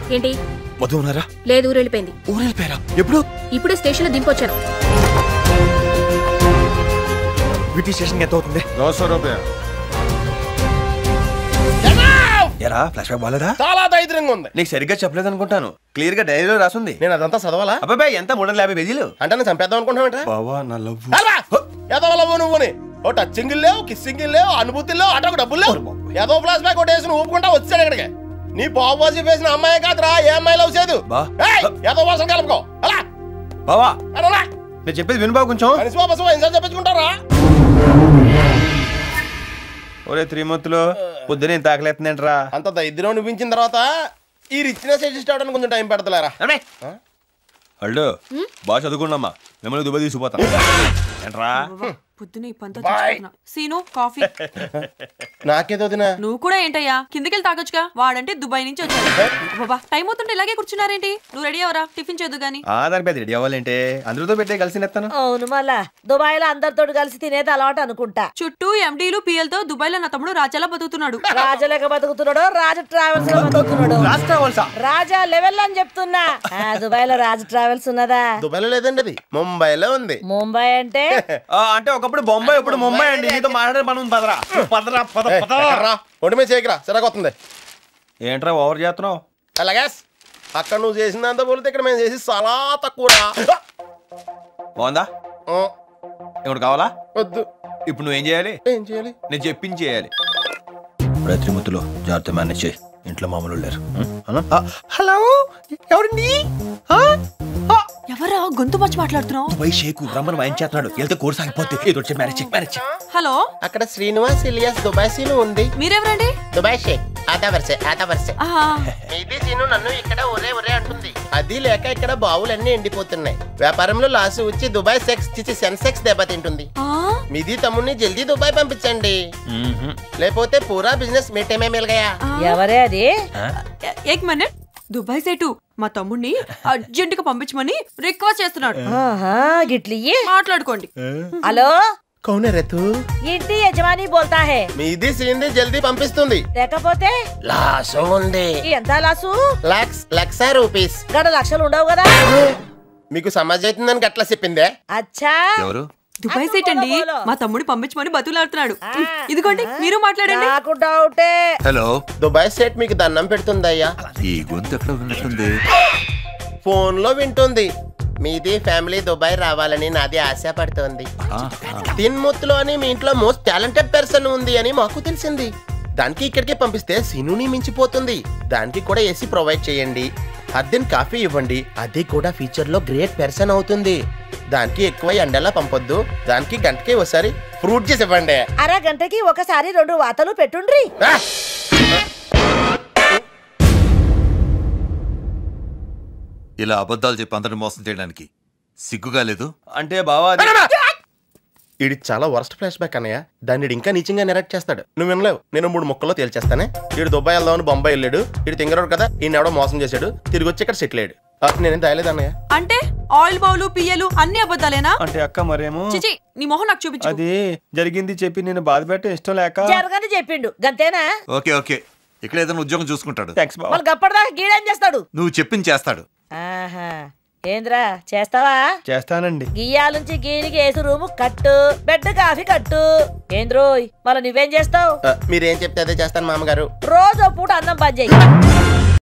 ఏంటి మధు ఉన్నారా లేదు ఊరు వెళ్ళిపోయింది ఊరు వెళ్ళిపోయారా ఎప్పుడు ఇప్పుడే స్టేషన్లో దింపొచ్చాను వీటి స్టేషన్ ఎంత అవుతుంది दो सौ रुपया ఎరా ఫ్లాష్ బ్యాక్ బాలేదా చాలా దైద్యంగా ఉంది నీకు సరిగ్గా చెప్పలేదు అనుకుంటాను క్లియర్ గా డైరీలో రాసుంది నేను అదంతా చదవాలా అబ్బాయి ఎంత మూడు వందల యాభై పేజీలు అంటే నేను చంపేద్దాం అనుకుంటున్నావు బావా నా లవ్ ఎదవలవు నువ్వుని ఓ టచ్చింగ్ లేవు కిస్సింగ్ లేవు అనుభూతి లేవు అటు ఒక డబ్బులు లేవు ఏదో ఫ్లాష్ బ్యాక్ ఒకటి వేసి ఊపుకుంటా వచ్చాడు ఇక్కడికి నీ బాబు వేసిన అమ్మాయి కాదురా ఏ అమ్మాయి లవ్ చేయదు బా. ఏయ్, ఏదో వాసన కలుపుకో అలా బావా అలా నేను చెప్పేది విను బావ కొంచెం మనిషి బాబు ఇన్సార్ చెప్పించుకుంటారా ఒరే త్రిమూర్తులు పొద్దున ఇంత ఆకలేస్తుందేంట్రా అంత దరిద్రం అనిపించిన తర్వాత ఈ రిచ్నెస్ అడ్జస్ట్ అవడానికి కొంచెం టైం పెడతలేరా అల్లు బాగా చదువుకున్నామ్మా మిమ్మల్ని దుబాయ్ తీసుకుపోతాను ఏంట్రా పొద్దున ఈ పంతో చచ్చిపోతున్నా. సీను కాఫీ నాకేదో వదినా నువ్వు కూడా ఏంటయ్యా కిందకెళ్ళి తాగొచ్చుగా వాడంటే దుబాయ్ నుంచి వచ్చాడు బాబా టైం అవుతుంటే ఇలాగే కూర్చున్నారేంటి నువ్వు రెడీ అవరా టిఫిన్ చేద్దు గాని ఆ దాని పెద్ద రెడీ అవ్వాలంటే అందరితో పెట్టే కలిసి నెత్తాను అవును మళ్ళా దుబాయ్ లో అందరితో కలిసి తినేది అలవాటు అనుకుంటా చుట్టూ ఎండీలు పిఎల్తో దుబాయ్ లో నా తమ్ముడు రాజాలా బతుకుతున్నాడు రాజలేక బతుకుతున్నాడు రాజు ట్రావెల్స్ లో బతుకుతున్నాడు రాష్ట్ర వలస రాజా లెవెల్ అని చెప్తున్నా ఆ, దుబాయ్ లో రాజు ట్రావెల్స్ ఉన్నదా దుబాయ్లో లేదండి అది ముంబైలో ఉంది ముంబై అంటే ఆ, అంటే ఒకప్పుడు బొంబాయి ఇప్పుడు ముంబై అండి నీతో మాట్లాడే పని ఉంది పదరా పదరా పద ఏయ్, పద ఎక్కడ్రా? ఒంటి మీద చేయకరా సిరగొస్తుంది ఏంట్రా ఓవర్ చేస్తున్నావు అలాగే అక్కడ నువ్వు చేసినంత పోలితే ఇక్కడ మేము చేసి చాలా తక్కువరా బాగుందా ఆ, ఇప్పుడు కావాలా వద్దు ఇప్పుడు నువ్వేం చేయాలి ఏం చేయాలి నేను చెప్పించి చేయాలి త్రిమూర్తులు జాగ్రత్త మేనేజ్ చేయి ఇంట్లో మామూలు లేరు హలో ఎవరండి ఎవరా గొంతు మర్చి మాట్లాడుతున్నావు దుబాయ్ షేకు రమ్మని వాయిన్ చేస్తున్నాడు వెళ్తే కోర్స్ ఆగిపోతే ఏదో వచ్చి మ్యారేజ్ మ్యారేజ్ హలో అక్కడ శ్రీనివాస్ ఇలియాస్ దుబాయ్ సీను ఉంది మీరెవరండి దుబాయ్ షేక్ ఆతా వరసే ఆతా వరసే ఆహా మీది సీను నన్ను ఇక్కడ ఒరే ఒరే అంటుంది అది లేక ఇక్కడ బావులన్నీ ఎండిపోతున్నాయి వ్యాపారంలో లాస్ వచ్చి దుబాయ్ సెక్స్ చిచి సెన్సెక్స్ దెబ్బతింటుంది ఆ? మీది తమ్ముడిని జల్దీ దుబాయ్ పంపించండి లేకపోతే పూరా బిజినెస్ మీటమే మిల్ గయా ఎవరే అది ఏ- ఏక్ మినిట్ దుబాయ్ సేటు మా తమ్ముడిని అర్జెంట్ గా పంపించమని రిక్వెస్ట్ చేస్తున్నాడు ఆహా గిట్లియ్యి మాట్లాడుకోండి హలో కౌనే రతు ఇంటి యజమాని బోల్తా హే మీది సీన్ది జల్దీ పంపిస్తుంది లేకపోతే లాసు ఉంది ఈ ఎంత లాసు లాక్స్ లక్ష రూపీస్ గడ లక్షలు ఉండవు కదా మీకు సమాజ్ అవుతుందని గట్లా చెప్పిందే అచ్చా ఎవరు దుబాయ్ సేట్ అండి మా తమ్ముడు పంపించమని బతులాడుతున్నాడు ఇదిగోండి మీరు మాట్లాడండి నాకు డౌటే హలో దుబాయ్ సెట్ మీకు దండం పెడుతుందయ్యా ఈ గొంతు ఎక్కడ విన్నట్టుంది ఫోన్ లో వింటుంది మీది ఫ్యామిలీ దుబాయ్ రావాలని నాది ఆశ పడుతోంది తిన్ముత్తులో అని మీ ఇంట్లో మోస్ట్ టాలెంటెడ్ పర్సన్ ఉంది అని మాకు తెలిసింది దానికి ఇక్కడికి పంపిస్తే సినుని మించిపోతుంది దానికి కూడా ఏసీ ప్రొవైడ్ చేయండి అద్దెన్ కాఫీ ఇవ్వండి అది కూడా ఫ్యూచర్ లో గ్రేట్ పర్సన్ అవుతుంది దానికి ఎక్కువ ఎండలా పంపొద్దు దానికి గంటకి ఒకసారి ఫ్రూట్ చేసి ఇవ్వండి అరగంటకి ఒకసారి రెండు వాతలు పెట్టుండ్రి ఆ! ఇలా అబద్ధాలు చెప్పి అందరిని మోసం చేయడానికి సిగ్గుగా లేదు అంటే బావా అది- ఇది చాలా వర్స్ట్ ఫ్లాష్ బ్యాక్ అన్నయ్య దాన్ని ఈడు ఇంకా నీచంగా నెరెక్ట్ చేస్తాడు నువ్వు వినలేవు నేను మూడు ముక్కల్లో తేల్చేస్తానే వీడు దుబాయ్ వెళ్దామని బొంబాయి వెళ్ళాడు వీడు తింగరాడు కదా ఈయన ఎవడో మోసం చేశాడు తిరిగి వచ్చి ఇక్కడ సెటిల్ అయ్యాడు ఆ, నేనేం తాయలేదు అన్నయ్య అంటే ఆయిల్ బౌలు పియ్యలు అన్ని అబద్ధాలేనా అంటే అక్క మరేమో చిచి నీ మొహం నాకు చూపించు అది జరిగింది చెప్పి నేను బాధ పెట్టడం ఇష్టం లేక జరగని చెప్పిండు గంతేనా ఓకే ఓకే ఇక్కడ ఏదైనా ఉద్యోగం చూసుకుంటాడు థ్యాంక్స్ బావా మళ్ళీ గప్పటిదాకా గీడేం చేస్తాడు నువ్వు చెప్పింది చేస్తాడు ఆహా ఏంద్రా చేస్తావా చేస్తానండి గియ్యాలుంచి గీనికి ఏసు రూము కట్టు బెడ్ కాఫీ కట్టు ఏంద్రోయ్ మళ్ళీ నువ్వేం చేస్తావు ఆ, మీరేం చెప్తే అదే చేస్తాను మామగారు రోజు ఓ పూట అన్నం బంద్ చెయ్యి